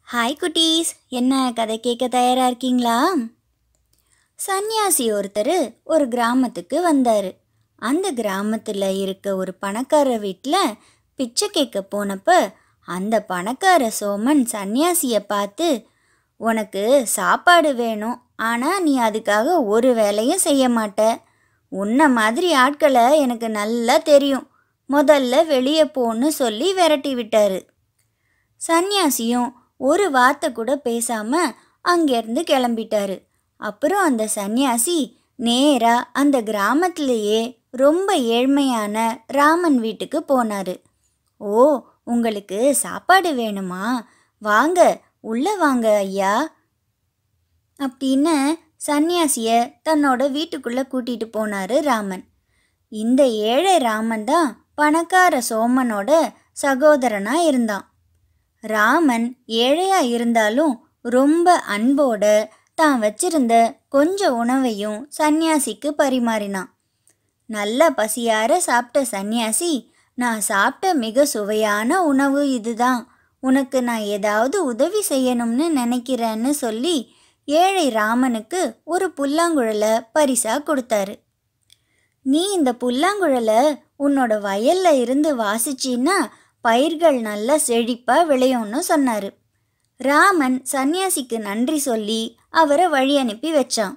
hi குட்டீஸ் என்ன கதை கேட்க தயாரா இருக்கீங்களா சன்னியாசி ஒருத்தர் ஒரு கிராமத்துக்கு வந்தார் அந்த கிராமத்தில் இருக்க ஒரு பணக்கார வீட்டில் பிச்சை கேட்க போனப்ப அந்த பணக்கார சோமன் சன்னியாசியை பார்த்து உனக்கு சாப்பாடு வேணும் ஆனால் நீ அதுக்காக ஒரு வேலையும் செய்ய மாட்ட உன்னை மாதிரி ஆட்களை எனக்கு நல்லா தெரியும் முதல்ல வெளியே போன்னு சொல்லி விரட்டி விட்டாரு சந்நியாசியும் ஒரு வார்த்தை கூட பேசாம அங்கேருந்து கிளம்பிட்டாரு அப்புறம் அந்த சந்நியாசி நேரா அந்த கிராமத்திலேயே ரொம்ப ஏழ்மையான ராமன் வீட்டுக்கு போனாரு ஓ உங்களுக்கு சாப்பாடு வேணுமா வாங்க உள்ள வாங்க ஐயா அப்படின்னு சந்நியாசிய தன்னோட வீட்டுக்குள்ள கூட்டிட்டு போனாரு ராமன் இந்த ஏழை ராமன் தான் பணக்கார சோமனோட சகோதரனா இருந்தான் ராமன் ஏழையா இருந்தாலும் ரொம்ப அன்போட தான் வச்சிருந்த கொஞ்ச உணவையும் சந்நியாசிக்கு பரிமாறினான் நல்ல பசியார சாப்பிட்ட சந்நியாசி நான் சாப்பிட்ட மிக சுவையான உணவு இதுதான் உனக்கு நான் ஏதாவது உதவி செய்யணும்னு நினைக்கிறேன்னு சொல்லி ஏழை ராமனுக்கு ஒரு புல்லாங்குழலை பரிசா கொடுத்தாரு நீ இந்த புல்லாங்குழலை உன்னோட வயல்ல இருந்து வாசிச்சின்னா பயிர்கள் நல்லா செழிப்பா விளையும்னு சொன்னாரு ராமன் சந்நியாசிக்கு நன்றி சொல்லி அவரை வழி அனுப்பி வச்சான்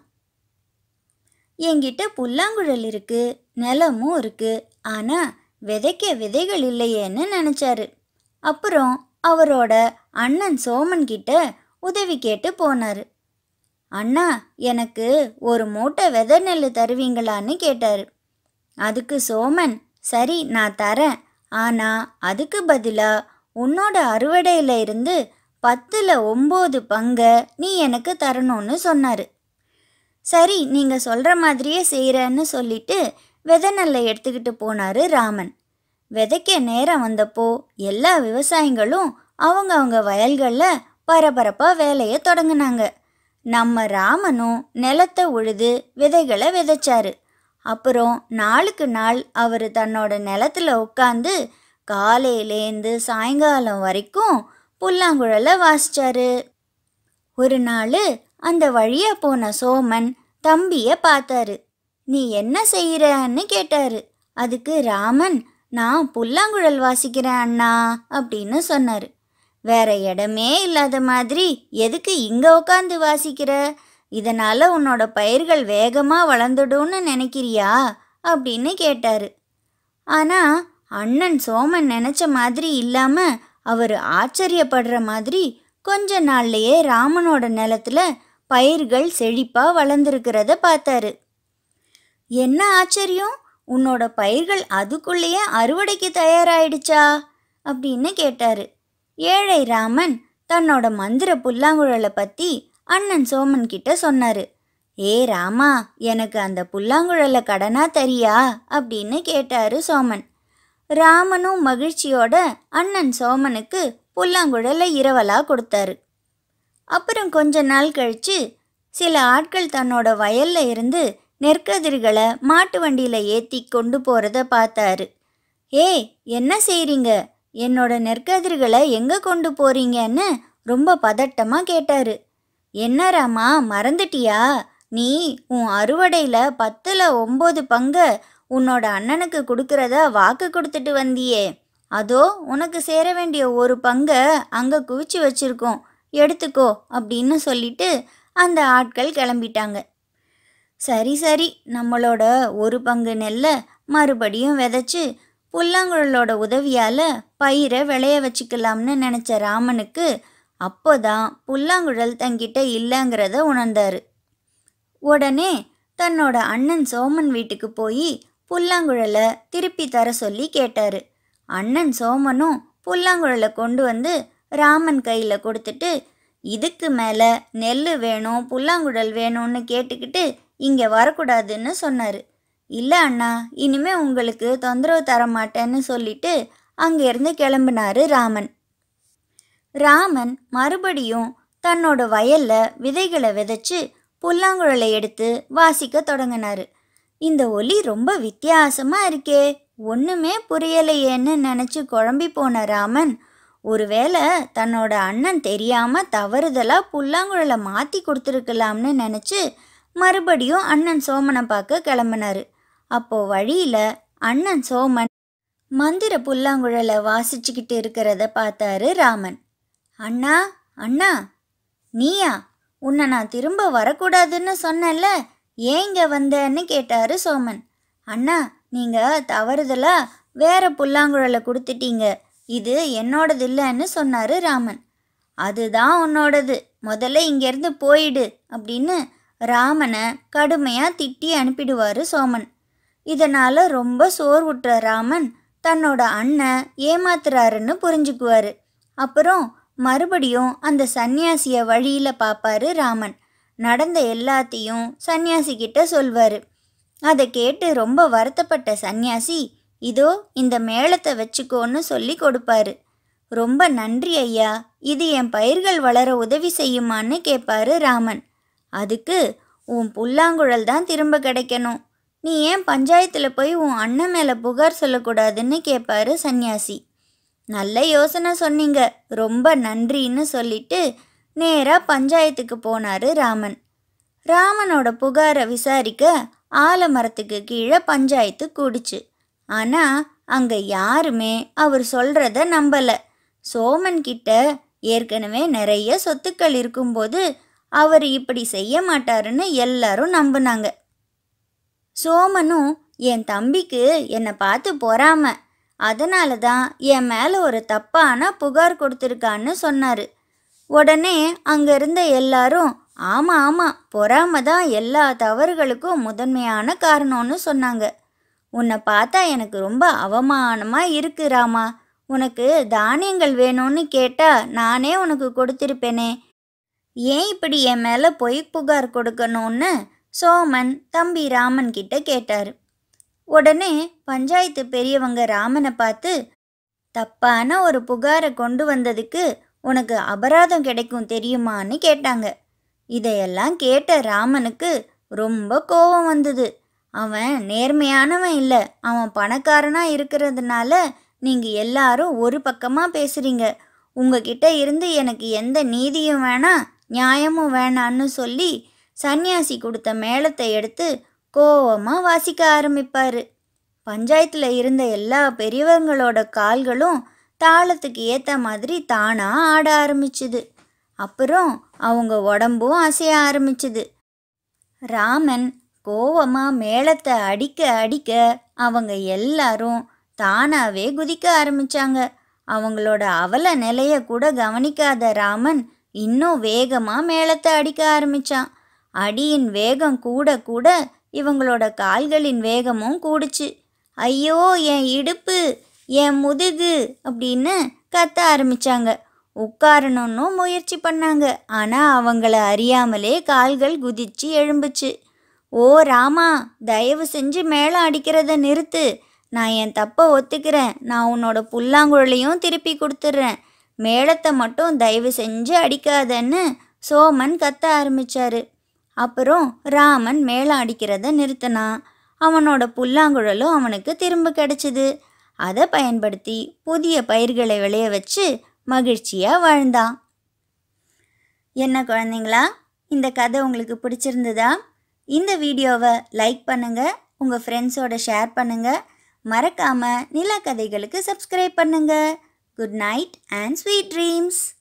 என்கிட்ட புல்லாங்குழல் இருக்கு நிலமும் இருக்கு ஆனா விதைக்க விதைகள் இல்லையேன்னு நினைச்சாரு அப்புறம் அவரோட அண்ணன் சோமன் கிட்ட உதவி கேட்டு போனாரு அண்ணா எனக்கு ஒரு மூட்டை விதை நெல் தருவீங்களான்னு கேட்டாரு அதுக்கு சோமன் சரி நான் தரேன் ஆனா அதுக்கு பதிலா உன்னோட அறுவடையில இருந்து பத்துல ஒம்பது பங்க நீ எனக்கு தரணும்னு சொன்னாரு சரி நீங்க சொல்ற மாதிரியே செய்யறேன்னு சொல்லிட்டு விதை நெல்லை எடுத்துக்கிட்டு போனாரு ராமன் விதைக்க நேரம் வந்தப்போ எல்லா விவசாயிகளும் அவங்க அவங்க வயல்களில் பரபரப்பாக வேலையை தொடங்கினாங்க நம்ம ராமனும் நிலத்தை உழுது விதைகளை விதைச்சாரு அப்புறம் நாளுக்கு நாள் அவர் தன்னோட நிலத்துல உட்காந்து காலையிலேருந்து சாயங்காலம் வரைக்கும் புல்லாங்குழலை வாசிச்சாரு ஒரு நாள் அந்த வழியா போன சோமன் தம்பிய பார்த்தாரு நீ என்ன செய்யறன்னு கேட்டாரு அதுக்கு ராமன் நான் புல்லாங்குழல் வாசிக்கிறேன் அண்ணா அப்படின்னு சொன்னாரு வேற இடமே இல்லாத மாதிரி எதுக்கு இங்க உட்காந்து வாசிக்கிற இதனால உன்னோட பயிர்கள் வேகமா வளர்ந்துடும்னு நினைக்கிறியா அப்படின்னு கேட்டாரு ஆனா அண்ணன் சோமன் நினைச்ச மாதிரி இல்லாம அவர் ஆச்சரியப்படுற மாதிரி கொஞ்ச நாள்லயே ராமனோட நிலத்துல பயிர்கள் செழிப்பா வளர்ந்துருக்கிறத பார்த்தாரு என்ன ஆச்சரியம் உன்னோட பயிர்கள் அதுக்குள்ளேயே அறுவடைக்கு தயாராயிடுச்சா அப்படின்னு கேட்டாரு ஏழை ராமன் தன்னோட மந்திர புல்லாங்குழலை பத்தி அண்ணன் சோமன் கிட்ட சொன்னாரு ஏ ராமா எனக்கு அந்த புல்லாங்குழலை கடனா தரியா அப்படின்னு கேட்டாரு சோமன் ராமனும் மகிழ்ச்சியோட அண்ணன் சோமனுக்கு புல்லாங்குழலை இரவலா கொடுத்தாரு அப்புறம் கொஞ்ச நாள் கழிச்சு சில ஆட்கள் தன்னோட வயல்ல இருந்து நெற்கதிர்களை மாட்டு வண்டியில ஏத்தி கொண்டு போறத பார்த்தாரு ஏய் என்ன செய்றீங்க என்னோட நெற்கதிர்களை எங்க கொண்டு போறீங்கன்னு ரொம்ப பதட்டமா கேட்டாரு என்ன ராமா மறந்துட்டியா நீ உன் அறுவடையில பத்துல ஒம்பது பங்க உன்னோட அண்ணனுக்கு கொடுக்கறதா வாக்கு கொடுத்துட்டு வந்தியே அதோ உனக்கு சேர வேண்டிய ஒரு பங்கை அங்க குவிச்சு வச்சிருக்கோம் எடுத்துக்கோ அப்படின்னு சொல்லிட்டு அந்த ஆட்கள் கிளம்பிட்டாங்க சரி சரி நம்மளோட ஒரு பங்கு நெல்லை மறுபடியும் விதைச்சு புல்லாங்குழலோட உதவியால் பயிரை விளைய வச்சுக்கலாம்னு நினச்ச ராமனுக்கு அப்போதான் புல்லாங்குழல் தங்கிட்ட இல்லைங்கிறத உணர்ந்தாரு உடனே தன்னோட அண்ணன் சோமன் வீட்டுக்கு போய் புல்லாங்குழலை திருப்பி தர சொல்லி கேட்டாரு அண்ணன் சோமனும் புல்லாங்குழலை கொண்டு வந்து ராமன் கையில் கொடுத்துட்டு இதுக்கு மேலே நெல் வேணும் புல்லாங்குழல் வேணும்னு கேட்டுக்கிட்டு இங்கே வரக்கூடாதுன்னு சொன்னார் இல்லை அண்ணா இனிமே உங்களுக்கு தொந்தரவு தர மாட்டேன்னு சொல்லிட்டு அங்கேருந்து கிளம்பினாரு ராமன் ராமன் மறுபடியும் தன்னோட வயல்ல விதைகளை விதைச்சு புல்லாங்குழலை எடுத்து வாசிக்க தொடங்கினாரு இந்த ஒலி ரொம்ப வித்தியாசமா இருக்கே ஒண்ணுமே புரியலையேன்னு நினைச்சு குழம்பி போன ராமன் ஒருவேளை தன்னோட அண்ணன் தெரியாம தவறுதலா புல்லாங்குழலை மாத்தி கொடுத்துருக்கலாம்னு நினைச்சு மறுபடியும் அண்ணன் சோமனை பார்க்க கிளம்பினாரு அப்போ வழியில அண்ணன் சோமன் மந்திர புல்லாங்குழலை வாசிச்சுக்கிட்டு இருக்கிறத பார்த்தாரு ராமன் அண்ணா அண்ணா நீயா உன்னை நான் திரும்ப வரக்கூடாதுன்னு சொன்னேன்ல ஏன் இங்க வந்தேன்னு கேட்டாரு சோமன் அண்ணா நீங்க தவறுதலா வேற புல்லாங்குழலை கொடுத்துட்டீங்க இது என்னோடது இல்லைன்னு சொன்னாரு ராமன் அதுதான் உன்னோடது முதல்ல இங்கேருந்து போயிடு அப்படின்னு ராமனை கடுமையாக திட்டி அனுப்பிடுவார் சோமன் இதனால் ரொம்ப சோர்வுற்ற ராமன் தன்னோட அண்ணன் ஏமாத்துறாருன்னு புரிஞ்சுக்குவாரு அப்புறம் மறுபடியும் அந்த சன்னியாசிய வழியில் பார்ப்பாரு ராமன் நடந்த எல்லாத்தையும் சன்னியாசி கிட்ட சொல்வாரு அதை கேட்டு ரொம்ப வருத்தப்பட்ட சன்னியாசி இதோ இந்த மேளத்தை வச்சுக்கோன்னு சொல்லி கொடுப்பாரு ரொம்ப நன்றி ஐயா இது என் பயிர்கள் வளர உதவி செய்யுமான்னு கேட்பாரு ராமன் அதுக்கு உன் புல்லாங்குழல் தான் திரும்ப கிடைக்கணும் நீ ஏன் பஞ்சாயத்தில் போய் உன் அண்ணன் மேலே புகார் சொல்லக்கூடாதுன்னு கேட்பாரு சன்னியாசி நல்ல யோசனை சொன்னீங்க ரொம்ப நன்றின்னு சொல்லிட்டு நேராக பஞ்சாயத்துக்கு போனாரு ராமன் ராமனோட புகாரை விசாரிக்க ஆலமரத்துக்கு கீழே பஞ்சாயத்து கூடுச்சு ஆனால் அங்கே யாருமே அவர் சொல்கிறத நம்பலை சோமன் கிட்ட ஏற்கனவே நிறைய சொத்துக்கள் இருக்கும்போது அவர் இப்படி செய்ய மாட்டாருன்னு எல்லாரும் நம்பினாங்க சோமனும் என் தம்பிக்கு என்னை பார்த்து பொறாம அதனால தான் என் மேலே ஒரு தப்பான புகார் கொடுத்துருக்கான்னு சொன்னார் உடனே அங்கே இருந்த எல்லாரும் ஆமாம் ஆமாம் பொறாம தான் எல்லா தவறுகளுக்கும் முதன்மையான காரணம்னு சொன்னாங்க உன்னை பார்த்தா எனக்கு ரொம்ப அவமானமாக இருக்கு ராமா உனக்கு தானியங்கள் வேணும்னு கேட்டா நானே உனக்கு கொடுத்திருப்பேனே ஏன் இப்படி என் மேலே பொய் புகார் கொடுக்கணும்னு சோமன் தம்பி ராமன் கிட்ட கேட்டார் உடனே பஞ்சாயத்து பெரியவங்க ராமனை பார்த்து தப்பான ஒரு புகாரை கொண்டு வந்ததுக்கு உனக்கு அபராதம் கிடைக்கும் தெரியுமான்னு கேட்டாங்க இதையெல்லாம் கேட்ட ராமனுக்கு ரொம்ப கோபம் வந்தது அவன் நேர்மையானவன் இல்லை அவன் பணக்காரனா இருக்கிறதுனால நீங்கள் எல்லாரும் ஒரு பக்கமாக பேசுகிறீங்க உங்ககிட்ட இருந்து எனக்கு எந்த நீதியும் வேணாம் நியாயமும் வேணான்னு சொல்லி சன்னியாசி கொடுத்த மேளத்தை எடுத்து கோவமாக வாசிக்க ஆரம்பிப்பார் பஞ்சாயத்தில் இருந்த எல்லா பெரியவங்களோட கால்களும் தாளத்துக்கு ஏற்ற மாதிரி தானாக ஆட ஆரம்பிச்சுது அப்புறம் அவங்க உடம்பும் அசைய ஆரம்பிச்சுது ராமன் கோவமா மேளத்தை அடிக்க அடிக்க அவங்க எல்லாரும் தானாவே குதிக்க ஆரம்பிச்சாங்க அவங்களோட அவல நிலைய கூட கவனிக்காத ராமன் இன்னும் வேகமா மேளத்தை அடிக்க ஆரம்பிச்சான் அடியின் வேகம் கூட கூட இவங்களோட கால்களின் வேகமும் கூடுச்சு ஐயோ என் இடுப்பு என் முதுகு அப்படின்னு கத்த ஆரம்பிச்சாங்க உட்காரணும்னு முயற்சி பண்ணாங்க ஆனால் அவங்கள அறியாமலே கால்கள் குதிச்சு எழும்புச்சு ஓ ராமா தயவு செஞ்சு மேளம் அடிக்கிறத நிறுத்து நான் என் தப்பை ஒத்துக்கிறேன் நான் உன்னோட புல்லாங்குழலையும் திருப்பி கொடுத்துட்றேன் மேளத்தை மட்டும் தயவு செஞ்சு அடிக்காதன்னு சோமன் கத்த ஆரம்பிச்சாரு அப்புறம் ராமன் மேளம் அடிக்கிறத நிறுத்தினான் அவனோட புல்லாங்குழலும் அவனுக்கு திரும்ப கிடைச்சிது அதை பயன்படுத்தி புதிய பயிர்களை விளைய வச்சு மகிழ்ச்சியாக வாழ்ந்தான் என்ன குழந்தைங்களா இந்த கதை உங்களுக்கு பிடிச்சிருந்ததா இந்த வீடியோவை லைக் பண்ணுங்கள் உங்கள் ஃப்ரெண்ட்ஸோட ஷேர் பண்ணுங்கள் மறக்காமல் நிலா கதைகளுக்கு சப்ஸ்கிரைப் பண்ணுங்கள் good night and sweet dreams